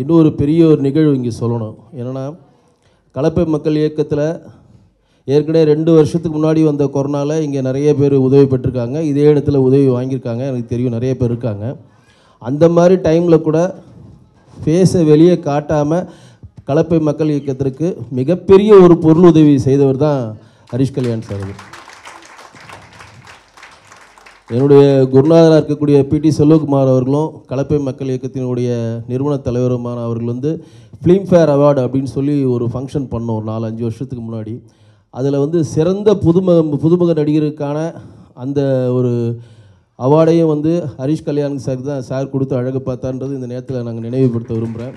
இன்னொரு பெரிய ஒரு நிகழ்வு இங்கே சொல்லணும் என்னென்னா கலப்பை மக்கள் இயக்கத்தில் ஏற்கனவே ரெண்டு வருஷத்துக்கு முன்னாடி வந்த கொரோனாவில் இங்கே நிறைய பேர் உதவி பெற்றிருக்காங்க இதே இடத்துல உதவி வாங்கியிருக்காங்க எனக்கு தெரியும் நிறைய பேர் இருக்காங்க அந்த மாதிரி டைமில் கூட ஃபேஸை வெளியே காட்டாமல் கலப்பை மக்கள் இயக்கத்திற்கு மிகப்பெரிய ஒரு பொருள் உதவி செய்தவர் தான் ஹரிஷ் கல்யாண் சார் அவர். என்னுடைய குருநாதராக இருக்கக்கூடிய பிடி செல்வகுமார் அவர்களும் கலப்பை மக்கள் இயக்கத்தினுடைய நிறுவன தலைவருமான அவர்கள் வந்து ஃபிலிம்ஃபேர் அவார்டு அப்படின்னு சொல்லி ஒரு ஃபங்க்ஷன் பண்ணோம் ஒரு நாலு அஞ்சு வருஷத்துக்கு முன்னாடி அதில் வந்து சிறந்த புதும புதுமுக நடிகருக்கான அந்த ஒரு அவார்டையும் வந்து ஹரிஷ் கல்யாண் சார் தான் சார் கொடுத்து அழகு பார்த்தான்றது இந்த நேரத்தில் நாங்கள் நினைவுபடுத்த விரும்புகிறேன்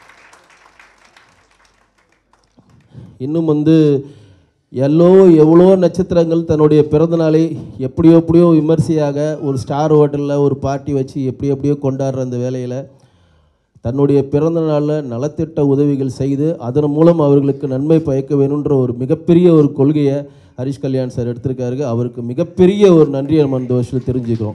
இன்னும் வந்து எல்லோ எவ்வளோ நட்சத்திரங்கள் தன்னுடைய பிறந்த நாளை எப்படியோ எப்படியோ விமர்சையாக ஒரு ஸ்டார் ஹோட்டலில் ஒரு பார்ட்டி வச்சு எப்படி எப்படியோ கொண்டாடுற அந்த வேலையில் தன்னுடைய பிறந்த நாளில் நலத்திட்ட உதவிகள் செய்து அதன் மூலம் அவர்களுக்கு நன்மை பயக்க வேணுன்ற ஒரு மிகப்பெரிய ஒரு கொள்கையை ஹரிஷ் கல்யாண் சார் எடுத்திருக்காரு அவருக்கு மிகப்பெரிய ஒரு நன்றியை நம்ம இந்த வருஷத்தில் தெரிஞ்சுக்கிறோம்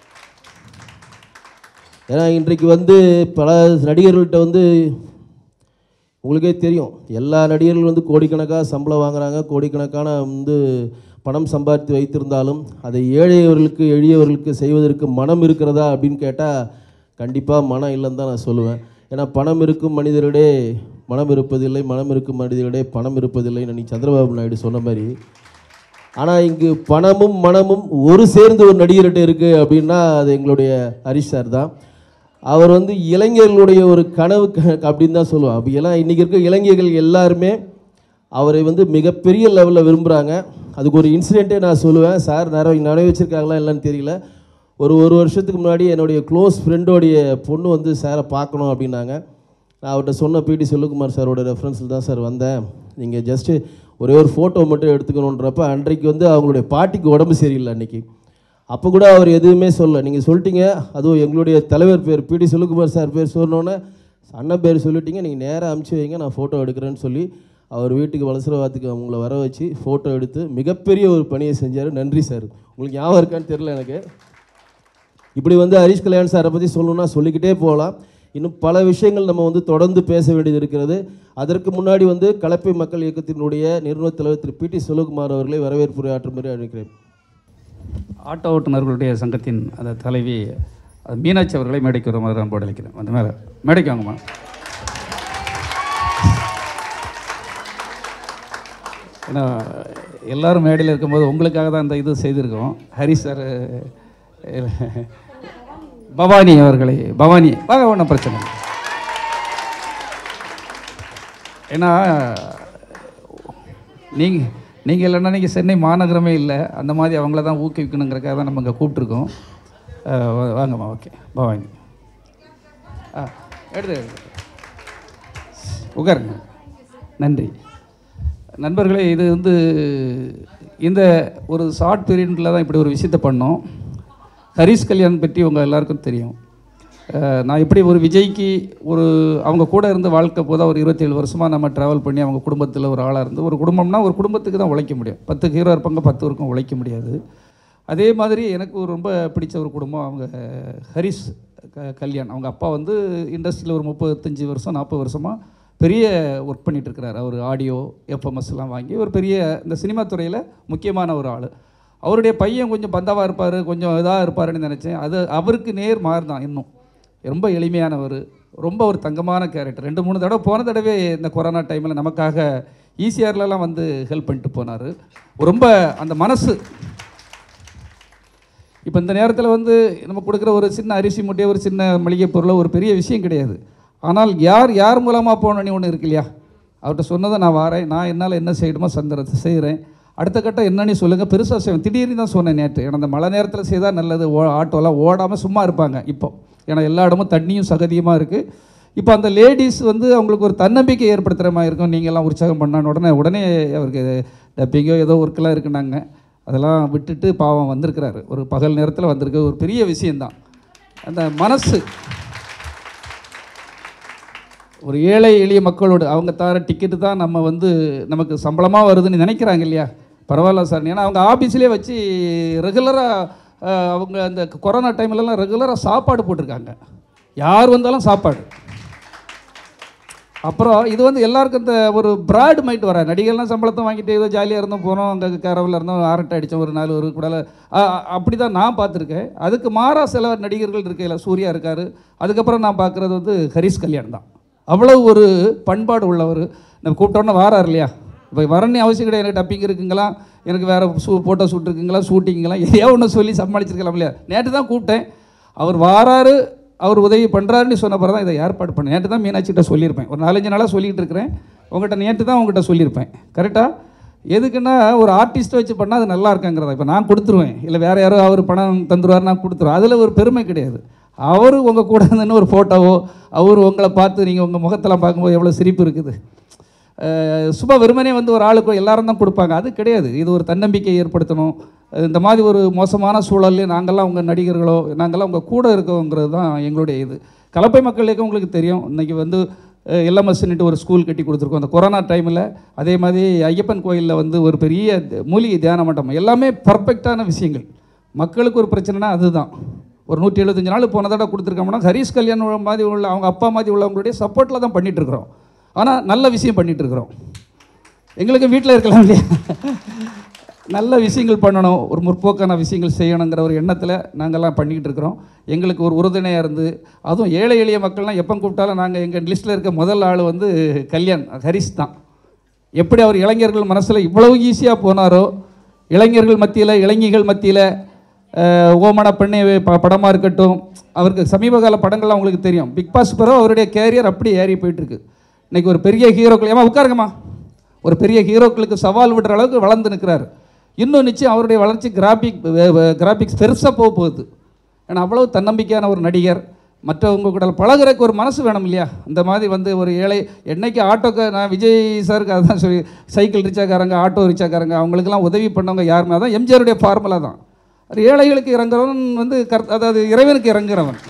ஏன்னா இன்றைக்கு வந்து பல நடிகர்கள்ட்ட வந்து உங்களுக்கே தெரியும் எல்லா நடிகர்களும் வந்து கோடிக்கணக்காக சம்பளம் வாங்குறாங்க கோடிக்கணக்கான வந்து பணம் சம்பாதித்து வைத்திருந்தாலும் அதை ஏழையவர்களுக்கு எளியவர்களுக்கு செய்வதற்கு மனம் இருக்கிறதா அப்படின்னு கேட்டால் கண்டிப்பாக மனம் இல்லைன்னு தான் நான் சொல்லுவேன் ஏன்னா பணம் இருக்கும் மனிதரிடையே மனம் இருப்பதில்லை மனம் இருக்கும் மனிதரிடையே பணம் இருப்பதில்லை அன்னைக்கு சந்திரபாபு நாயுடு சொன்ன மாதிரி ஆனால் இங்கு பணமும் மனமும் ஒரு சேர்ந்து ஒரு நடிகர்கிட்ட இருக்குது அப்படின்னா அது எங்களுடைய ஹரிஷ் சார் தான் அவர் வந்து இளைஞர்களுடைய ஒரு கனவு க- அப்படின்னு தான் சொல்லுவான் அப்படி எல்லாம் இன்றைக்கி இருக்க இளைஞர்கள் எல்லாருமே அவரை வந்து மிகப்பெரிய லெவலில் விரும்புகிறாங்க அதுக்கு ஒரு இன்சிடெண்ட்டே நான் சொல்லுவேன் சார் நிறைய நினைவு வச்சிருக்காங்களா இல்லைன்னு தெரியல ஒரு ஒரு வருஷத்துக்கு முன்னாடி என்னுடைய க்ளோஸ் ஃப்ரெண்டோடைய பொண்ணு வந்து சாரை பார்க்கணும் அப்படின்னாங்க நான் அவர்கிட்ட சொன்ன பிடி செல்வகுமார் சாரோட ரெஃபரன்ஸில் தான் சார் வந்தேன் நீங்கள் ஜஸ்ட்டு ஒரே ஒரு ஃபோட்டோ மட்டும் எடுத்துக்கணுன்றப்ப அன்றைக்கு வந்து அவங்களுடைய பாட்டிக்கு உடம்பு சரியில்லை அன்னைக்கு அப்போ கூட அவர் எதுவுமே சொல்லல நீங்கள் சொல்லிட்டீங்க அதுவும் எங்களுடைய தலைவர் பேர் பிடி செல்வகுமார் சார் பேர் சொன்னோன்னே அண்ணன் பேர் சொல்லிட்டீங்க நீங்கள் நேராக அனுப்பிச்சி வைங்க நான் ஃபோட்டோ எடுக்கிறேன்னு சொல்லி அவர் வீட்டுக்கு வலசரவாத்துக்கு அவங்கள வர வச்சு ஃபோட்டோ எடுத்து மிகப்பெரிய ஒரு பணியை செஞ்சார் நன்றி சார் உங்களுக்கு ஞாபகம் இருக்கான்னு தெரியல எனக்கு இப்படி வந்து ஹரிஷ் கல்யாண் சாரை பற்றி சொல்லணும்னா சொல்லிக்கிட்டே போகலாம் இன்னும் பல விஷயங்கள் நம்ம வந்து தொடர்ந்து பேச வேண்டியது இருக்கிறது அதற்கு முன்னாடி வந்து கலப்பை மக்கள் இயக்கத்தினுடைய நிறுவன தலைவர் திரு பிடி செல்வகுமார் அவர்களை வரவேற்புரையாற்றுமாறு அழைக்கிறேன் ஆட்டோ ஓட்டுநர்களுடைய சங்கத்தின் அந்த தலைவி அது மீனாட்சி அவர்களை மேடைக்கு வருமாறு அன்போடு அழைக்கிறேன் அந்த மேலே மேடைக்கு வாங்கம்மா ஏன்னா எல்லாரும் மேடையில் இருக்கும்போது உங்களுக்காக தான் இந்த இது செய்திருக்கோம் ஹரி சார் பவானி அவர்களை பவானி வாங்க ஒன்றும் பிரச்சனை இல்லை. ஏன்னா நீங்கள் நீங்கள் இல்லைன்னா நீங்கள் சென்னை மாநகரமே இல்லை அந்த மாதிரி அவங்கள தான் ஊக்குவிக்கணுங்கிறக்காக தான் நம்ம இங்கே கூப்பிட்ருக்கோம் அஹ் வா- வாங்கம்மா ஓகே பவானி ஆ எடுத்து எடுத்து உட்காருங்க நன்றி நண்பர்களே இது வந்து இந்த ஒரு ஷார்ட் பீரியடில் தான் இப்படி ஒரு விஷயத்தை பண்ணோம் ஹரிஷ் கல்யாண் பற்றி உங்கள் எல்லாருக்கும் தெரியும் அஹ் நான் எப்படி ஒரு விஜய்க்கு ஒரு அவங்க கூட இருந்து வாழ்க்கை போதா ஒரு இருபத்தேழு வருஷமாக நம்ம ட்ராவல் பண்ணி அவங்க குடும்பத்தில் ஒரு ஆளாக இருந்து ஒரு குடும்பம்னா ஒரு குடும்பத்துக்கு தான் உழைக்க முடியும் பத்து ஹீரோ இருப்பாங்க பத்து பேருக்கும் உழைக்க முடியாது அதே மாதிரி எனக்கு ஒரு ரொம்ப பிடிச்ச ஒரு குடும்பம் அவங்க ஹரிஷ் க கல்யாண் அவங்க அப்பா வந்து இண்டஸ்ட்ரியில் ஒரு முப்பத்தஞ்சு வருஷம் நாற்பது வருஷமாக பெரிய ஒர்க் பண்ணிட்டு இருக்கிறார் அவர் ஆடியோ எஃப்எம்எஸ்லாம் வாங்கி ஒரு பெரிய இந்த சினிமா துறையில் முக்கியமான ஒரு ஆள் அவருடைய பையன் கொஞ்சம் பந்தாவாக இருப்பார் கொஞ்சம் இதாக இருப்பாருன்னு நினச்சேன் அது அவருக்கு நேர் மாறு தான் இன்னும் ரொம்ப எளிமையானவர் ரொம்ப ஒரு தங்கமான கேரக்டர் ரெண்டு மூணு தடவை போன தடவை இந்த கொரோனா டைமில் நமக்காக ஈசிஆர்லலாம் வந்து ஹெல்ப் பண்ணிட்டு போனார் ரொம்ப அந்த மனசு இப்போ இந்த நேரத்தில் வந்து நம்ம கொடுக்குற ஒரு சின்ன அரிசி மூட்டையோ ஒரு சின்ன மளிகை பொருளோ ஒரு பெரிய விஷயம் கிடையாது ஆனால் யார் யார் மூலமாக போகணுன்னு ஒன்று இருக்கு இல்லையா அவர்கிட்ட சொன்னதை நான் வரேன் நான் என்னால் என்ன செய்யணுமோ சந்திரத்தை செய்கிறேன் அடுத்த கட்டம் என்னன்னு சொல்லுங்கள் பெருசாக செய்வேன் திடீர்னு தான் சொன்னேன் நேற்று ஏன்னா அந்த மழை நேரத்தில் செய்தால் நல்லது ஓ ஆட்டோலாம் ஓடாமல் சும்மா இருப்பாங்க இப்போ ஏன்னா எல்லா இடமும் தண்ணியும் சகதியமாக இருக்குது இப்போ அந்த லேடிஸ் வந்து அவங்களுக்கு ஒரு தன்னம்பிக்கை ஏற்படுத்துகிற மாதிரி இருக்கும் நீங்கள்லாம் உற்சாகம் பண்ணான்னு உடனே உடனே அவருக்கு டப்பிங்கோ ஏதோ ஒர்க்கெலாம் இருக்குனாங்க அதெல்லாம் விட்டுட்டு பாவம் வந்திருக்கிறாரு ஒரு பகல் நேரத்தில் வந்திருக்க ஒரு பெரிய விஷயந்தான் அந்த மனசு ஒரு ஏழை எளிய மக்களோடு அவங்க தர டிக்கெட்டு தான் நம்ம வந்து நமக்கு சம்பளமாக வருதுன்னு நினைக்கிறாங்க இல்லையா பரவாயில்ல சார் ஏன்னா அவங்க ஆஃபீஸ்லேயே வச்சு ரெகுலராக அவங்க அந்த கொரோனா டைம்லலாம் ரெகுலராக சாப்பாடு போட்டிருக்காங்க யார் வந்தாலும் சாப்பாடு அப்புறம் இது வந்து எல்லாருக்கும் இந்த ஒரு பிராட் மைண்ட் வர நடிகர்லாம் சம்பளத்தை வாங்கிட்டு ஏதோ ஜாலியாக இருந்தோம் போனோம் அங்கே கரவில் இருந்தோம் அரட்டை அடித்தோம் ஒரு நாலு ஒரு கூட அப்படி தான் நான் பார்த்துருக்கேன் அதுக்கு மாறா சில நடிகர்கள் இருக்கையில் சூர்யா இருக்கார் அதுக்கப்புறம் நான் பார்க்குறது வந்து ஹரிஷ் கல்யாண் தான் அவ்வளவு ஒரு பண்பாடு உள்ளவர் நம்ம கூப்பிட்டோன்னே வாரார் இல்லையா இப்போ வரணும் அவசியம் கிடையாது எனக்கு டப்பிங் இருக்குங்களா எனக்கு வேறு ஷூ ஃபோட்டோ ஷூட் இருக்குங்களா ஷூட்டிங்களா எதையோ ஒன்று சொல்லி சமாளிச்சிருக்கலாம் இல்லையா நேற்று தான் கூப்பிட்டேன் அவர் வாராரு அவர் உதவி பண்ணுறாருன்னு சொன்ன பிறகு தான் இதை ஏற்பாடு பண்ணேன் நேற்று தான் மீனாட்சிகிட்ட சொல்லியிருப்பேன் ஒரு நாலஞ்சு நாளாக சொல்லிகிட்டு இருக்கிறேன் உங்கள்கிட்ட நேற்று தான் உங்கள்கிட்ட சொல்லியிருப்பேன் கரெக்டாக எதுக்குன்னா ஒரு ஆர்டிஸ்ட்டை வச்சு பண்ணால் அது நல்லா இருக்காங்கிறத இப்போ நான் கொடுத்துருவேன் இல்லை வேறு யாரோ அவர் பணம் தந்துருவார் நான் கொடுத்துருவேன் அதில் ஒரு பெருமை கிடையாது அவர் உங்கள் கூட இருந்துன்னு ஒரு ஃபோட்டோவோ அவர் உங்களை பார்த்து நீங்கள் உங்கள் முகத்தெல்லாம் பார்க்கும்போது எவ்வளோ சிரிப்பு இருக்குது அஹ் சும்மா வெறுமனே வந்து ஒரு ஆளுக்கு எல்லாரும் தான் கொடுப்பாங்க அது கிடையாது இது ஒரு தன்னம்பிக்கை ஏற்படுத்தணும் அஹ் இந்த மாதிரி ஒரு மோசமான சூழல்ல நாங்கள்லாம் உங்கள் நடிகர்களோ நாங்கள்லாம் உங்கள் கூட இருக்கோங்கிறது தான் எங்களுடைய இது கலப்பை மக்கள் இயக்கம் உங்களுக்கு தெரியும் இன்றைக்கி வந்து எல்எம்எஸ்ன்ட்டு ஒரு ஸ்கூல் கட்டி கொடுத்துருக்கோம் அந்த கொரோனா டைமில் அதே மாதிரி ஐயப்பன் கோயிலில் வந்து ஒரு பெரிய மூலிகை தியான மண்டபம் எல்லாமே பர்ஃபெக்டான விஷயங்கள் மக்களுக்கு ஒரு பிரச்சனைனா அதுதான் ஒரு நூற்றி எழுபத்தஞ்சு நாள் போன தடவை கொடுத்துருக்கோம்னா ஹரிஷ் கல்யாண் மாதிரி உள்ள அவங்க அப்பா மாதிரி உள்ளவங்களுடைய சப்போர்ட்டில் தான் பண்ணிட்டு இருக்கிறோம் ஆனால் நல்ல விஷயம் பண்ணிட்டு இருக்கிறோம் எங்களுக்கு வீட்டில் இருக்கலாம் இல்லையா நல்ல விஷயங்கள் பண்ணணும் ஒரு முற்போக்கான விஷயங்கள் செய்யணுங்கிற ஒரு எண்ணத்தில் நாங்கள்லாம் பண்ணிக்கிட்டு இருக்கிறோம் எங்களுக்கு ஒரு உறுதுணையாக இருந்து அதுவும் ஏழை எளிய மக்கள்லாம் எப்போ கூப்பிட்டாலும் நாங்கள் எங்கள் லிஸ்ட்டில் இருக்க முதல் ஆள் வந்து கல்யாண் ஹரிஷ் தான் எப்படி அவர் இளைஞர்கள் மனசில் இவ்வளவு ஈஸியாக போனாரோ இளைஞர்கள் மத்தியில் இளைஞர்கள் மத்தியில் அஹ், ஓமன பெண்ணை ப படமாக இருக்கட்டும் அவருக்கு சமீப கால படங்கள்லாம் உங்களுக்கு தெரியும் பிக் பாஸ் பிறகு அவருடைய கேரியர் அப்படி ஏறி போயிட்டுருக்கு இன்னைக்கு ஒரு பெரிய ஹீரோக்கள் ஏமா உட்காருங்கம்மா ஒரு பெரிய ஹீரோக்களுக்கு சவால் விடுற அளவுக்கு வளர்ந்து நிற்கிறாரு இன்னும் நிச்சயம் அவருடைய வளர்ச்சி கிராபிக் கிராபிக்ஸ் பெருசாக போக போகுது ஏன்னா அவ்வளவு தன்னம்பிக்கையான ஒரு நடிகர் மற்றவங்க கூட பழகுறதுக்கு ஒரு மனசு வேணும் இல்லையா இந்த மாதிரி வந்து ஒரு ஏழை என்னைக்கு ஆட்டோக்கு நான் விஜய் சாருக்கு அதான் சொல்லி சைக்கிள் ரிச்சாக்காரங்க ஆட்டோ ரிச்சாக்காரங்க அவங்களுக்கெல்லாம் உதவி பண்ணவங்க யாருமே அதான் எம்ஜிஆருடைய ஃபார்முலா தான் ஒரு ஏழைகளுக்கு இறங்குறவன் வந்து கர் அதாவது இறைவனுக்கு இறங்குறவன்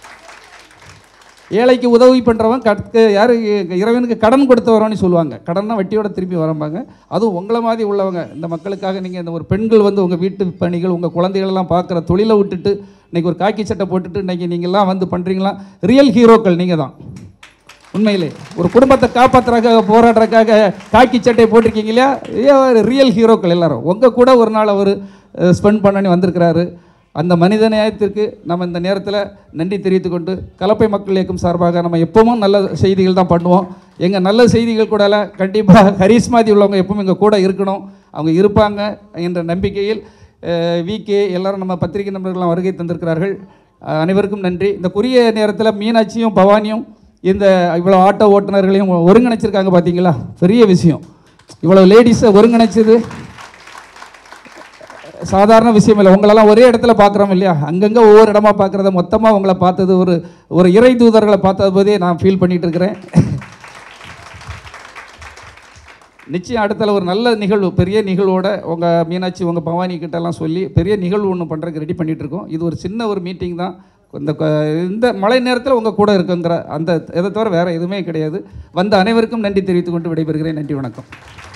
ஏழைக்கு உதவி பண்ணுறவன் கற்க யார் இறைவனுக்கு கடன் கொடுத்தவரன்னு சொல்லுவாங்க கடன்னா வட்டியோட திருப்பி வரம்பாங்க அதுவும் உங்களை மாதிரி உள்ளவங்க இந்த மக்களுக்காக நீங்கள் இந்த ஒரு பெண்கள் வந்து உங்கள் வீட்டு பணிகள் உங்கள் குழந்தைகளெல்லாம் பார்க்குற தொழிலை விட்டுட்டு இன்றைக்கி ஒரு காக்கி சட்டை போட்டுட்டு இன்றைக்கி நீங்கள்லாம் வந்து பண்ணுறீங்களா ரியல் ஹீரோக்கள் நீங்கள் தான் உண்மையிலே ஒரு குடும்பத்தை காப்பாற்றுறதுக்காக போராடுறதுக்காக காக்கி சட்டையை போட்டிருக்கீங்க இல்லையா ரியல் ஹீரோக்கள் எல்லாரும் உங்கள் கூட ஒரு நாள் அவர் ஸ்பெண்ட் பண்ணி வந்திருக்கிறாரு அந்த மனித நேயத்திற்கு நம்ம இந்த நேரத்தில் நன்றி தெரிவித்துக் கொண்டு கலப்பை மக்கள் இயக்கம் சார்பாக நம்ம எப்பவும் நல்ல செய்திகள் தான் பண்ணுவோம் எங்கள் நல்ல செய்திகள் கூட கண்டிப்பாக ஹரிஸ் மாதிரி உள்ளவங்க எப்பவும் எங்கள் கூட இருக்கணும் அவங்க இருப்பாங்க என்ற நம்பிக்கையில் விகே எல்லாரும் நம்ம பத்திரிகை நண்பர்கள்லாம் வருகை தந்திருக்கிறார்கள் அஹ், அனைவருக்கும் நன்றி இந்த குறுகிய நேரத்தில் மீனாட்சியும் பவானியும் இந்த இவ்வளோ ஆட்டோ ஓட்டுநர்களையும் ஒருங்கிணைச்சிருக்காங்க பார்த்தீங்களா பெரிய விஷயம் இவ்வளோ லேடிஸை ஒருங்கிணைச்சது சாதாரண விஷயம் இல்லை உங்களெல்லாம் ஒரே இடத்துல பார்க்குறோம் இல்லையா அங்கங்கே ஒவ்வொரு இடமா பார்க்குறத மொத்தமாக உங்களை பார்த்தது ஒரு ஒரு இறை தூதர்களை பார்த்தது போதே நான் ஃபீல் பண்ணிட்டு இருக்கிறேன் நிச்சயம் அடுத்தல ஒரு நல்ல நிகழ்வு பெரிய நிகழ்வோட உங்கள் மீனாட்சி உங்கள் பவானி கிட்டலாம் சொல்லி பெரிய நிகழ்வு ஒன்று பண்ணுறதுக்கு ரெடி பண்ணிட்டு இருக்கோம் இது ஒரு சின்ன ஒரு மீட்டிங் தான் இந்த க- இந்த மழை நேரத்தில் உங்கள் கூட இருக்குங்கிற அந்த இதை தவிர வேறு எதுவுமே கிடையாது வந்த அனைவருக்கும் நன்றி தெரிவித்துக் கொண்டு விடைபெறுகிறேன் நன்றி வணக்கம்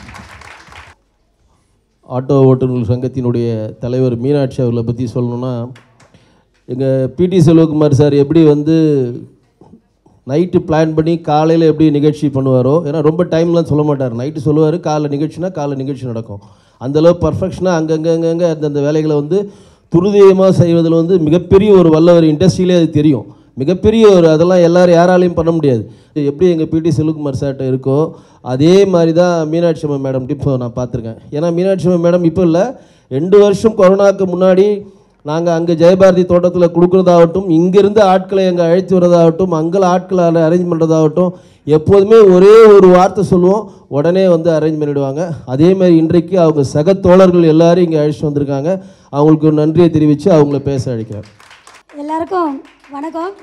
ஆட்டோ ஓட்டுநர்கள் சங்கத்தினுடைய தலைவர் மீனாட்சி அவர்களை பற்றி சொல்லணும்னா எங்கள் பிடி செல்வகுமார் சார் எப்படி வந்து நைட்டு பிளான் பண்ணி காலையில் எப்படி நிகழ்ச்சி பண்ணுவாரோ ஏன்னா ரொம்ப டைம்லாம் சொல்ல மாட்டார் நைட்டு சொல்லுவார் காலைல நிகழ்ச்சினா காலைல நிகழ்ச்சி நடக்கும் அந்தளவு பர்ஃபெக்ஷனாக அங்கங்கங்க அந்தந்த வேலைகளை வந்து துரிதமாக செய்வதில் வந்து மிகப்பெரிய ஒரு வல்லவர் இண்டஸ்ட்ரியிலே அது தெரியும் மிகப்பெரிய ஒரு அதெல்லாம் எல்லாரும் யாராலையும் பண்ண முடியாது எப்படி எங்கள் பிடி செல்வகுமார் சார்கிட்ட இருக்கோ அதே மாதிரி தான் மீனாட்சி அம்மா மேடம் இப்போ நான் பார்த்துருக்கேன் ஏன்னா மீனாட்சி அம்மா மேடம் இப்போ இல்லை ரெண்டு வருஷம் கொரோனாவுக்கு முன்னாடி நாங்கள் அங்கே ஜெயபாரதி தோட்டத்தில் கொடுக்குறதாகட்டும் இங்கேருந்து ஆட்களை அங்கே அழைத்து வரதாகட்டும் அங்கே ஆட்களை அரேஞ்ச் பண்ணுறதாகட்டும் எப்போதுமே ஒரே ஒரு வார்த்தை சொல்லுவோம் உடனே வந்து அரேஞ்ச் பண்ணிவிடுவாங்க அதே மாதிரி இன்றைக்கு அவங்க சக தோழர்கள் எல்லாரும் இங்கே அழைச்சிட்டு வந்திருக்காங்க அவங்களுக்கு ஒரு நன்றியை தெரிவித்து அவங்கள பேச அழைக்கிறேன் எல்லாருக்கும் வணக்கம்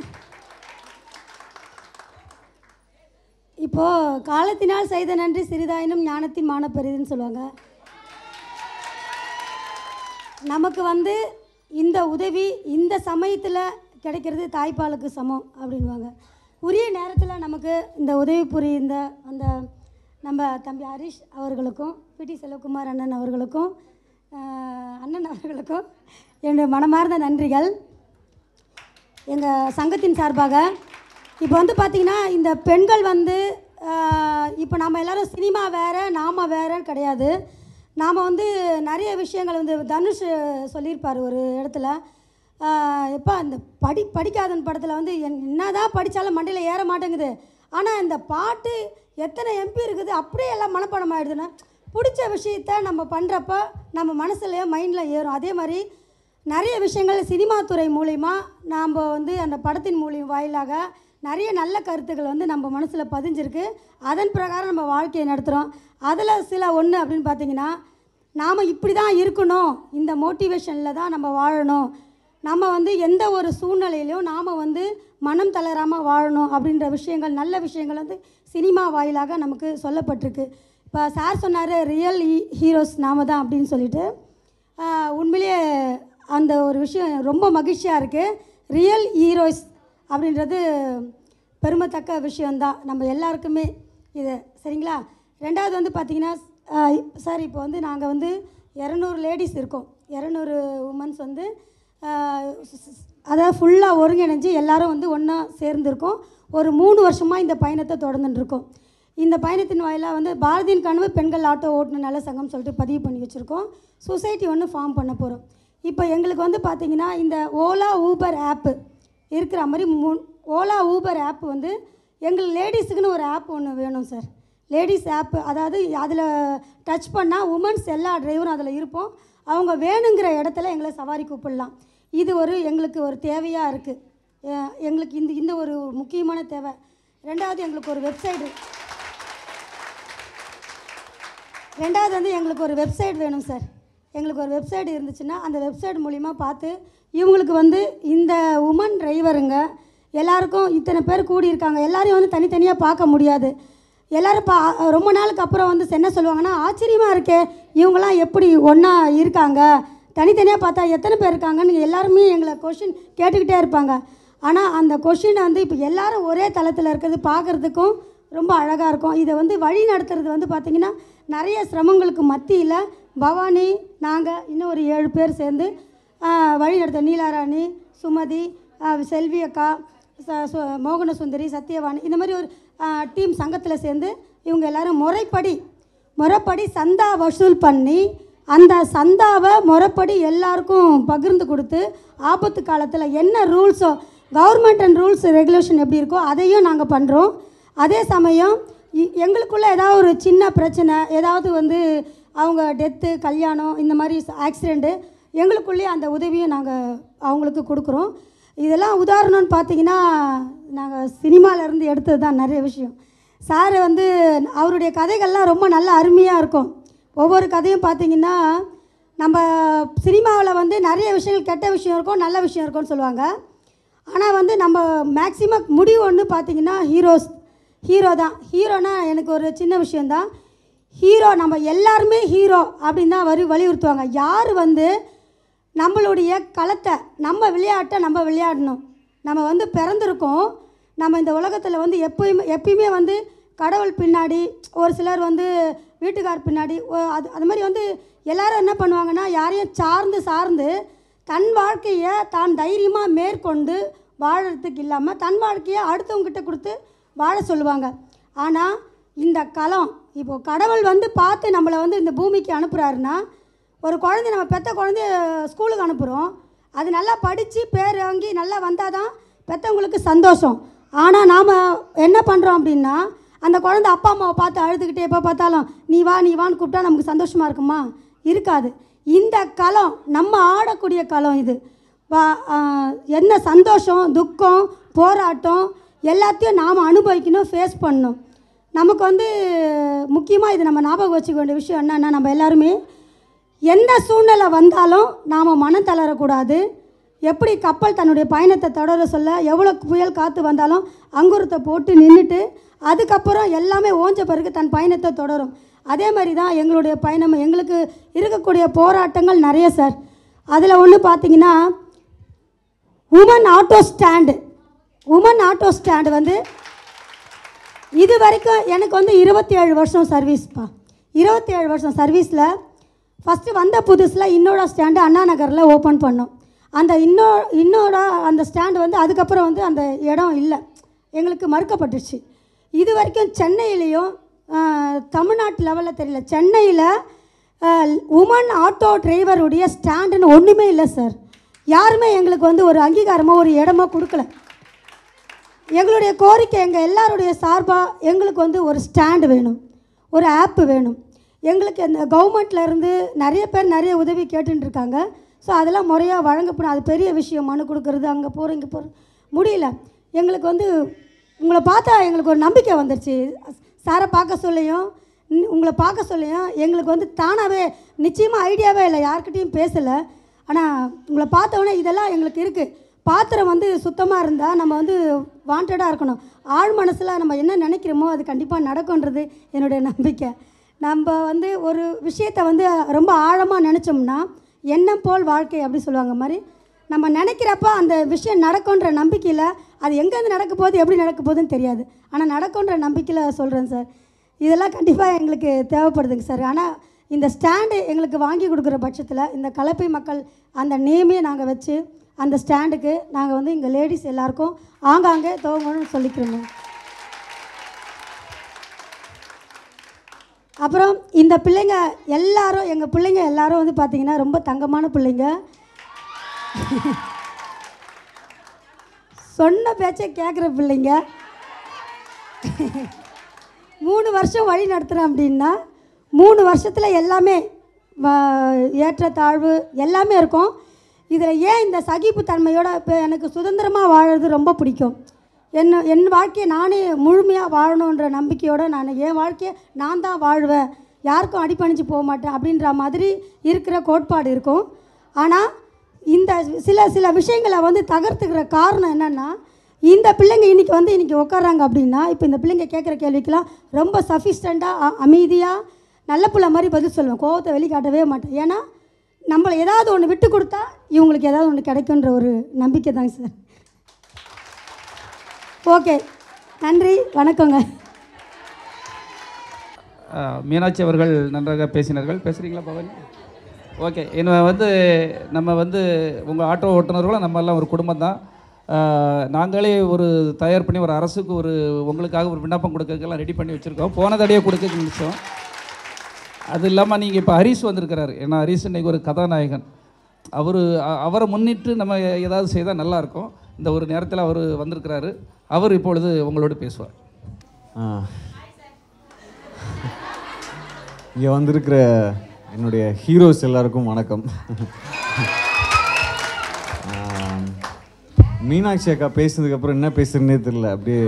இப்போ காலத்தினால் செய்த நன்றி சிறிதாயினும் ஞானத்தின் மான பெரிதுன்னு சொல்லுவாங்க நமக்கு வந்து இந்த உதவி இந்த சமயத்தில் கிடைக்கிறது தாய்ப்பாலுக்கு சமம் அப்படின்வாங்க உரிய நேரத்தில் நமக்கு இந்த உதவி புரிந்த அந்த நம்ம தம்பி ஹரிஷ் அவர்களுக்கும் பிடி செல்வகுமார் அண்ணன் அவர்களுக்கும் ஆஹ், அண்ணன் அவர்களுக்கும் என்னுடைய மனமார்ந்த நன்றிகள் எங்கள் சங்கத்தின் சார்பாக இப்போ வந்து பார்த்திங்கன்னா இந்த பெண்கள் வந்து இப்போ நம்ம எல்லாரும் சினிமா வேறு நாம் வேறன்னு கிடையாது நாம் வந்து நிறைய விஷயங்கள் வந்து தனுஷ் சொல்லியிருப்பார் ஒரு இடத்துல எப்போ அந்த படி படிக்காதன் படத்தில் வந்து என் என்னதான் படித்தாலும் மண்டையில் ஏற மாட்டேங்குது ஆனால் இந்த பாட்டு எத்தனை எம்பி இருக்குது அப்படியே எல்லாம் மனப்பாடம் ஆகிடுதுன்னா பிடிச்ச விஷயத்த நம்ம பண்ணுறப்ப நம்ம மனசுல மைண்டில் ஏறும் அதே மாதிரி நிறைய விஷயங்கள் சினிமா துறை மூலிமா நாம் வந்து அந்த படத்தின் மூலியம் வாயிலாக நிறைய நல்ல கருத்துக்கள் வந்து நம்ம மனசில் பதிஞ்சிருக்கு அதன் பிரகாரம் நம்ம வாழ்க்கையை நடத்துகிறோம் அதில் சில ஒன்று அப்படின்னு பார்த்தீங்கன்னா நாம் இப்படி தான் இருக்கணும் இந்த மோட்டிவேஷனில் தான் நம்ம வாழணும் நம்ம வந்து எந்த ஒரு சூழ்நிலையிலையும் நாம் வந்து மனம் தளராமல் வாழணும் அப்படின்ற விஷயங்கள் நல்ல விஷயங்கள் வந்து சினிமா வாயிலாக நமக்கு சொல்லப்பட்டிருக்கு இப்போ சார் சொன்னார் ரியல் ஹீரோஸ் நாம தான் அப்படின்னு சொல்லிட்டு ஆஹ் உண்மையிலேயே அந்த ஒரு விஷயம் ரொம்ப மகிழ்ச்சியாக இருக்குது ரியல் ஹீரோஸ் அப்படின்றது பெருமைத்தக்க விஷயந்தான் நம்ம எல்லாருக்குமே இது சரிங்களா ரெண்டாவது வந்து பார்த்திங்கன்னா சார் இப்போ வந்து நாங்கள் வந்து இரநூறு லேடிஸ் இருக்கோம் இரநூறு உமன்ஸ் வந்து ஆஹ் ஸ்- ஸ்- அதாவது ஃபுல்லாக ஒருங்கிணைஞ்சு எல்லாரும் வந்து ஒன்றா சேர்ந்துருக்கோம் ஒரு மூணு வருஷமாக இந்த பயணத்தை தொடர்ந்துட்டு இருக்கோம் இந்த பயணத்தின் வாயிலாக வந்து பாரதியின் கனவு பெண்கள் ஆட்டோ ஓட்டுநர் நல சங்கம் சொல்லிட்டு பதிவு பண்ணி வச்சுருக்கோம் சொசைட்டி ஒன்று ஃபார்ம் பண்ண போகிறோம் இப்போ எங்களுக்கு வந்து பார்த்திங்கன்னா இந்த ஓலா ஊபர் ஆப்பு இருக்கிற மாதிரி மூ ஓலா ஊபர் ஆப் வந்து எங்கள் லேடிஸுக்குன்னு ஒரு ஆப் ஒன்று வேணும் சார் லேடிஸ் ஆப்பு அதாவது அதில் டச் பண்ணால் உமன்ஸ் எல்லா டிரைவரும் அதில் இருப்போம் அவங்க வேணுங்கிற இடத்துல எங்களை சவாரி கூப்பிடலாம் இது ஒரு எங்களுக்கு ஒரு தேவையாக இருக்குது எங்களுக்கு இந்த இந்த ஒரு முக்கியமான தேவை ரெண்டாவது எங்களுக்கு ஒரு வெப்சைட்டு ரெண்டாவது வந்து எங்களுக்கு ஒரு வெப்சைட் வேணும் சார் எங்களுக்கு ஒரு வெப்சைட் இருந்துச்சுன்னா அந்த வெப்சைட் மூலிமா பார்த்து இவங்களுக்கு வந்து இந்த உமன் டிரைவருங்க எல்லாருக்கும் இத்தனை பேர் கூடியிருக்காங்க எல்லாரையும் வந்து தனித்தனியாக பார்க்க முடியாது எல்லாரும் பா ரொம்ப நாளுக்கு அப்புறம் வந்து என்ன சொல்லுவாங்கன்னா ஆச்சரியமாக இருக்கே இவங்கெல்லாம் எப்படி ஒன்றா இருக்காங்க தனித்தனியாக பார்த்தா எத்தனை பேர் இருக்காங்கன்னு எல்லாருமே எங்களை கொஷின் கேட்டுக்கிட்டே இருப்பாங்க ஆனால் அந்த கொஷினை வந்து இப்போ எல்லாரும் ஒரே தளத்தில் இருக்கிறது பார்க்குறதுக்கும் ரொம்ப அழகாக இருக்கும் இதை வந்து வழி நடத்துறது வந்து பார்த்திங்கன்னா நிறைய சிரமங்களுக்கு மத்தியில் பவானி நாங்கள் இன்னும் ஒரு ஏழு பேர் சேர்ந்து ஆஹ், வழி நடத்த நீலாராணி சுமதி ஆஹ், செல்வி அக்கா ச- சு- மோகன சுந்தரி சத்யவாணி இந்த மாதிரி ஒரு டீம் சங்கத்தில் சேர்ந்து இவங்க எல்லாரும் முறைப்படி முறைப்படி சந்தா வசூல் பண்ணி அந்த சந்தாவை முறைப்படி எல்லாருக்கும் பகிர்ந்து கொடுத்து ஆபத்து காலத்தில் என்ன ரூல்ஸோ கவர்மெண்ட் அண்ட் ரூல்ஸ் ரெகுலேஷன் எப்படி இருக்கோ அதையும் நாங்கள் பண்ணுறோம் அதே சமயம் இ- எங்களுக்குள்ள ஏதாவது ஒரு சின்ன பிரச்சனை ஏதாவது வந்து அவங்க டெத்து கல்யாணம் இந்த மாதிரி ஆக்சிடெண்ட்டு எங்களுக்குள்ளேயே அந்த உதவியும் நாங்கள் அவங்களுக்கு கொடுக்குறோம் இதெல்லாம் உதாரணம்னு பார்த்தீங்கன்னா நாங்கள் சினிமாலேருந்து எடுத்தது தான் நிறைய விஷயம் சார் வந்து அவருடைய கதைகள்லாம் ரொம்ப நல்ல அருமையாக இருக்கும் ஒவ்வொரு கதையும் பார்த்தீங்கன்னா நம்ம சினிமாவில் வந்து நிறைய விஷயங்கள் கெட்ட விஷயம் இருக்கும் நல்ல விஷயம் இருக்கும்னு சொல்லுவாங்க ஆனால் வந்து நம்ம மேக்ஸிமம் முடிவு ஒன்று பார்த்தீங்கன்னா ஹீரோஸ் ஹீரோ தான் ஹீரோனா எனக்கு ஒரு சின்ன விஷயந்தான் ஹீரோ நம்ம எல்லாருமே ஹீரோ அப்படின்னு தான் வரி வலியுறுத்துவாங்க யார் வந்து நம்மளுடைய களத்தை நம்ம விளையாட்டை நம்ம விளையாடணும் நம்ம வந்து பிறந்திருக்கோம் நம்ம இந்த உலகத்தில் வந்து எப்பயுமே எப்பயுமே வந்து கடவுள் பின்னாடி ஒரு சிலர் வந்து வீட்டுக்கார் பின்னாடி ஒ- அது அது மாதிரி வந்து எல்லாரும் என்ன பண்ணுவாங்கன்னா யாரையும் சார்ந்து சார்ந்து தன் வாழ்க்கையை தான் தைரியமாக மேற்கொண்டு வாழறதுக்கு இல்லாமல் தன் வாழ்க்கையை அடுத்தவங்ககிட்ட கொடுத்து வாழ சொல்லுவாங்க ஆனால் இந்த களம் இப்போ கடவுள் வந்து பார்த்து நம்மளை வந்து இந்த பூமிக்கு அனுப்புகிறாருன்னா ஒரு குழந்தை நம்ம பெத்த குழந்தைய ஸ்கூலுக்கு அனுப்புகிறோம் அது நல்லா படித்து பேர் வாங்கி நல்லா வந்தால் தான் பெற்றவங்களுக்கு சந்தோஷம் ஆனால் நாம் என்ன பண்ணுறோம் அப்படின்னா அந்த குழந்தை அப்பா அம்மாவை பார்த்து அழுதுகிட்டே எப்போ பார்த்தாலும் நீ வா நீ வான்னு கூப்பிட்டா நமக்கு சந்தோஷமாக இருக்குமா இருக்காது இந்த களம் நம்ம ஆடக்கூடிய களம் இது வா ஆஹ், என்ன சந்தோஷம் துக்கம் போராட்டம் எல்லாத்தையும் நாம் அனுபவிக்கணும் ஃபேஸ் பண்ணணும் நமக்கு வந்து முக்கியமாக இது நம்ம ஞாபகம் வச்சுக்க வேண்டிய விஷயம் என்னன்னா நம்ம எல்லாருமே எந்த சூழ்நிலை வந்தாலும் நாம் மனம் தளரக்கூடாது எப்படி கப்பல் தன்னுடைய பயணத்தை தொடர சொல்ல எவ்வளோ புயல் காற்று வந்தாலும் அங்குரத்தை போட்டு நின்றுட்டு அதுக்கப்புறம் எல்லாமே ஓஞ்ச பிறகு தன் பயணத்தை தொடரும் அதே மாதிரி தான் எங்களுடைய பயணம் எங்களுக்கு இருக்கக்கூடிய போராட்டங்கள் நிறைய சார் அதில் ஒன்று பார்த்தீங்கன்னா woman auto stand woman auto stand வந்து இது வரைக்கும் எனக்கு வந்து இருபத்தி ஏழு வருஷம் சர்வீஸ்ப்பா இருபத்தி ஏழு வருஷம் சர்வீஸில் ஃபஸ்ட்டு வந்த புதுசில் இன்னோட ஸ்டாண்டு அண்ணா நகரில் ஓப்பன் பண்ணோம் அந்த இன்னோ இன்னோட அந்த ஸ்டாண்டு வந்து அதுக்கப்புறம் வந்து அந்த இடம் இல்லை எங்களுக்கு மறுக்கப்பட்டுச்சு இது வரைக்கும் சென்னையிலையும் ஆஹ், தமிழ்நாட்டு லெவலில் தெரியல சென்னையில் உமன் ஆட்டோ டிரைவருடைய ஸ்டாண்டுன்னு ஒன்றுமே இல்லை சார் யாருமே எங்களுக்கு வந்து ஒரு அங்கீகாரமோ ஒரு இடமோ கொடுக்கல எங்களுடைய கோரிக்கை எங்கள் எல்லாருடைய சார்பாக எங்களுக்கு வந்து ஒரு ஸ்டாண்டு வேணும் ஒரு ஆப்பு வேணும் எங்களுக்கு இந்த கவர்மெண்ட்ல இருந்து நிறைய பேர் நிறைய உதவி கேட்டுட்டு இருக்காங்க ஸோ அதெல்லாம் முறையாக வழங்கப்படும் அது பெரிய விஷயம் மனு கொடுக்கறது அங்கே போகிறோம் இங்கே போகிறோம் முடியல எங்களுக்கு வந்து உங்களை பார்த்தா எங்களுக்கு ஒரு நம்பிக்கை வந்துருச்சு சாரை பார்க்க சொல்லியும் ந- உங்களை பார்க்க சொல்லியும் எங்களுக்கு வந்து தானாகவே நிச்சயமாக ஐடியாவே இல்லை யார்கிட்டயும் பேசலை ஆனால் உங்களை பார்த்தோன்னே இதெல்லாம் எங்களுக்கு இருக்குது பாத்திரம் வந்து சுத்தமாக இருந்தால் நம்ம வந்து வாண்டடாக இருக்கணும் ஆழ் மனசில் நம்ம என்ன நினைக்கிறோமோ அது கண்டிப்பாக நடக்கும்ன்றது என்னுடைய நம்பிக்கை நம்ம வந்து ஒரு விஷயத்தை வந்து ரொம்ப ஆழமாக நினச்சோம்னா எண்ணம் போல் வாழ்க்கை அப்படி சொல்லுவாங்க மாதிரி நம்ம நினைக்கிறப்ப அந்த விஷயம் நடக்கும்ன்ற நம்பிக்கையில் அது எங்கேருந்து நடக்க போகுது எப்படி நடக்க போகுதுன்னு தெரியாது ஆனால் நடக்கும்ன்ற நம்பிக்கையில் சொல்கிறேன் சார் இதெல்லாம் கண்டிப்பாக எங்களுக்கு தேவைப்படுதுங்க சார் ஆனால் இந்த ஸ்டாண்டு எங்களுக்கு வாங்கி கொடுக்குற பட்சத்தில் இந்த கலப்பை மக்கள் அந்த நேமே நாங்கள் வச்சு அந்த ஸ்டாண்டுக்கு நாங்கள் வந்து இங்கே லேடிஸ் எல்லாருக்கும் ஆங்காங்கே துவங்கணும்னு சொல்லிக்கிறோங்க அப்புறம் இந்த பிள்ளைங்க எல்லாரும் எங்கள் பிள்ளைங்க எல்லாரும் வந்து பார்த்தீங்கன்னா ரொம்ப தங்கமான பிள்ளைங்க சொன்ன பேச்சை கேட்குற பிள்ளைங்க மூணு வருஷம் வழி நடத்துகிறேன் அப்படின்னா மூணு வருஷத்தில் எல்லாமே வ- ஏற்றத்தாழ்வு எல்லாமே இருக்கும் இதில் ஏன் இந்த சகிப்புத்தன்மையோட இப்போ எனக்கு சுதந்திரமாக வாழறது ரொம்ப பிடிக்கும் என்ன என் வாழ்க்கையை நானே முழுமையாக வாழணுன்ற நம்பிக்கையோடு நான் என் வாழ்க்கையை நான் தான் வாழ்வேன் யாருக்கும் அடிபணிஞ்சு போக மாட்டேன் அப்படின்ற மாதிரி இருக்கிற கோட்பாடு இருக்கும் ஆனால் இந்த சில சில விஷயங்களை வந்து தகர்த்துக்கிற காரணம் என்னென்னா இந்த பிள்ளைங்க இன்றைக்கி வந்து இன்றைக்கி உட்காராங்க அப்படின்னா இப்போ இந்த பிள்ளைங்க கேட்குற கேள்விக்கெல்லாம் ரொம்ப சஃபிஸ்டண்ட்டாக அமைதியாக நல்ல பிள்ளை மாதிரி பதில் சொல்லுவேன் கோவத்தை வெளிக்காட்டவே மாட்டேன் ஏன்னா நம்மளை ஏதாவது ஒன்று விட்டு கொடுத்தா இவங்களுக்கு ஏதாவது ஒன்று கிடைக்குன்ற ஒரு நம்பிக்கை தாங்க சார் ஓகே நன்றி வணக்கங்க அஹ், மீனாட்சி அவர்கள் நன்றாக பேசினார்கள் பேசுகிறீங்களா பவன் ஓகே இன்னும் வந்து நம்ம வந்து உங்கள் ஆட்டோ ஓட்டுநர்களும் நம்ம எல்லாம் ஒரு குடும்பம் தான் நாங்களே ஒரு தயார் பண்ணி ஒரு அரசுக்கு ஒரு உங்களுக்காக ஒரு விண்ணப்பம் கொடுக்கறதுக்கெல்லாம் ரெடி பண்ணி வச்சுருக்கோம் போன தடையை கொடுக்க நிமிஷம் அது இல்லாமல் நீங்கள் இப்போ ஹரிஸ் வந்திருக்கிறாரு ஏன்னா ஹரிஸ் இன்னைக்கு ஒரு கதாநாயகன் அவர் அவரை முன்னிட்டு நம்ம ஏதாவது செய்தால் நல்லாயிருக்கும் இந்த ஒரு நேரத்தில் அவர் வந்திருக்கிறாரு அவர் இப்பொழுது உங்களோடு பேசுவார் இங்கே வந்திருக்கிற என்னுடைய ஹீரோஸ் எல்லாருக்கும் வணக்கம் ஆம், மீனாட்சி அக்கா பேசுனதுக்கப்புறம் என்ன பேசுறதுனே தெரில அப்படியே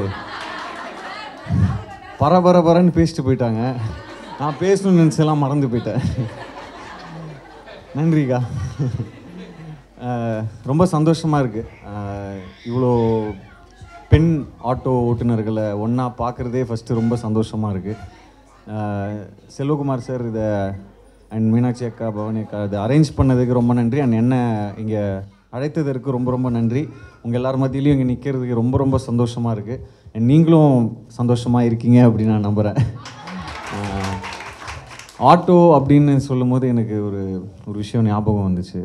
பர பர பரன்னு பேசிட்டு போயிட்டாங்க நான் பேசணும்னு நினச்செல்லாம் மறந்து போயிட்டேன் நன்றிக்கா ஆஹ், ரொம்ப சந்தோஷமாக இருக்குது இவ்வளோ பெண் ஆட்டோ ஓட்டுநர்களை ஒன்றா பார்க்குறதே ஃபஸ்ட்டு ரொம்ப சந்தோஷமாக இருக்குது செல்வகுமார் சார் இதை அண்ட் மீனாட்சி அக்கா பவானி அக்கா இதை அரேஞ்ச் பண்ணதுக்கு ரொம்ப நன்றி அண்ட் என்ன இங்கே அழைத்ததற்கு ரொம்ப ரொம்ப நன்றி உங்கள் எல்லார் மத்தியிலையும் இங்கே நிற்கிறதுக்கு ரொம்ப ரொம்ப சந்தோஷமாக இருக்குது அண்ட் நீங்களும் சந்தோஷமாக இருக்கீங்க அப்படின்னு நான் நம்புகிறேன் ஆட்டோ அப்படின்னு சொல்லும்போது எனக்கு ஒரு ஒரு விஷயம் ஞாபகம் வந்துச்சு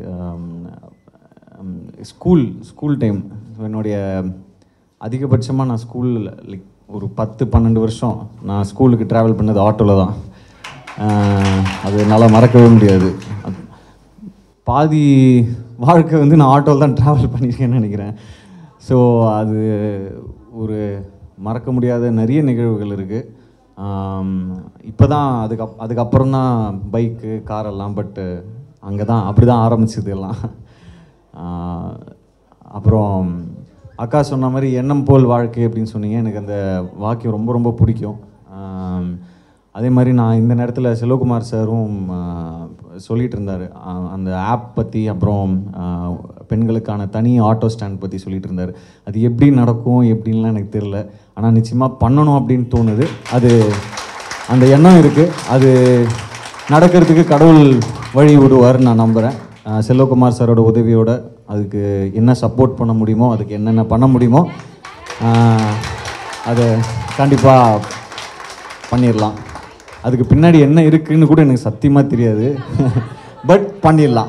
ஸ்கூல் ஸ்கூல் டைம் என்னுடைய அதிகபட்சமாக நான் ஸ்கூலில் லைக் ஒரு பத்து பன்னெண்டு வருஷம் நான் ஸ்கூலுக்கு ட்ராவல் பண்ணது ஆட்டோவில் தான் ஆஹ் அது என்னால் மறக்கவே முடியாது அது- பாதி வாழ்க்கை வந்து நான் ஆட்டோவில் தான் ட்ராவல் பண்ணியிருக்கேன்னு நினைக்கிறேன் ஸோ அது ஒரு மறக்க முடியாத நிறைய நிகழ்வுகள் இருக்குது இப்போ தான் அதுக்கு அப் அதுக்கப்புறம் தான் பைக்கு காரெல்லாம் பட்டு அங்கே தான் அப்படி தான் ஆரம்பிச்சது எல்லாம் ஆஹ் அப்புறம் அக்கா சொன்ன மாதிரி எண்ணம் போல் வாழ்க்கை அப்படின்னு சொன்னீங்க எனக்கு அந்த வாக்கியம் ரொம்ப ரொம்ப பிடிக்கும் ஆம், அதே மாதிரி நான் இந்த நேரத்தில் செல்வகுமார் சாரும் ஆஹ், சொல்லிட்டு இருந்தார் அந்த ஆப் பற்றி அப்புறம் ஆஹ், பெண்களுக்கான தனி ஆட்டோ ஸ்டாண்ட் பற்றி சொல்லிட்டு இருந்தார் அது எப்படி நடக்கும் எப்படின்லாம் எனக்கு தெரில ஆனால் நிச்சயமாக பண்ணணும் அப்படின்னு தோணுது அது அந்த எண்ணம் இருக்குது அது நடக்கிறதுக்கு கடவுள் வழி விடுவார்னு நான் நம்புகிறேன் ஆஹ் செல்வகுமார் சாரோட உதவியோட அதுக்கு என்ன சப்போர்ட் பண்ண முடியுமோ அதுக்கு என்னென்ன பண்ண முடியுமோ ஆஹ் அதை கண்டிப்பாக பண்ணிடலாம் அதுக்கு பின்னாடி என்ன இருக்குன்னு கூட எனக்கு சத்தியமாக தெரியாது பட் பண்ணிடலாம்